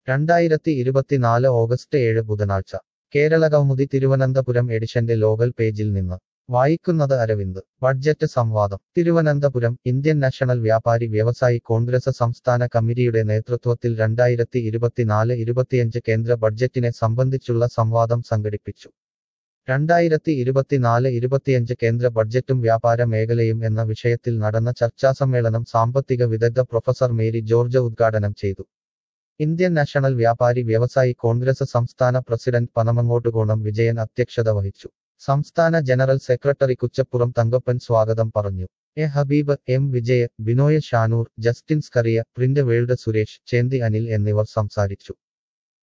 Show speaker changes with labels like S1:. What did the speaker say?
S1: രണ്ടായിരത്തി ഇരുപത്തിനാല് ഓഗസ്റ്റ് ഏഴ് ബുധനാഴ്ച കേരളകൗമുദി തിരുവനന്തപുരം എഡിഷന്റെ ലോകൽ പേജിൽ നിന്ന് വായിക്കുന്നത് അരവിന്ദ് ബഡ്ജറ്റ് സംവാദം തിരുവനന്തപുരം ഇന്ത്യൻ നാഷണൽ വ്യാപാരി വ്യവസായി കോൺഗ്രസ് സംസ്ഥാന കമ്മിറ്റിയുടെ നേതൃത്വത്തിൽ രണ്ടായിരത്തി ഇരുപത്തിനാല് ഇരുപത്തിയഞ്ച് കേന്ദ്ര ബഡ്ജറ്റിനെ സംബന്ധിച്ചുള്ള സംവാദം സംഘടിപ്പിച്ചു രണ്ടായിരത്തി ഇരുപത്തിനാല് ഇരുപത്തിയഞ്ച് കേന്ദ്ര ബഡ്ജറ്റും വ്യാപാര മേഖലയും എന്ന വിഷയത്തിൽ നടന്ന ചർച്ചാസമ്മേളനം സാമ്പത്തിക വിദഗ്ധ പ്രൊഫസർ മേരി ജോർജ് ഉദ്ഘാടനം ചെയ്തു ഇന്ത്യൻ നാഷണൽ വ്യാപാരി വ്യവസായി കോൺഗ്രസ് സംസ്ഥാന പ്രസിഡന്റ് പനമങ്ങോട്ടുകോണം വിജയൻ അധ്യക്ഷത വഹിച്ചു സംസ്ഥാന ജനറൽ സെക്രട്ടറി കുച്ചപ്പുറം തങ്കപ്പൻ സ്വാഗതം പറഞ്ഞു A Habeeb M Vijay Binoy Shanoor Justin Scaria print world Suresh Chenthi Anil എന്നിവർ സംസാരിച്ചു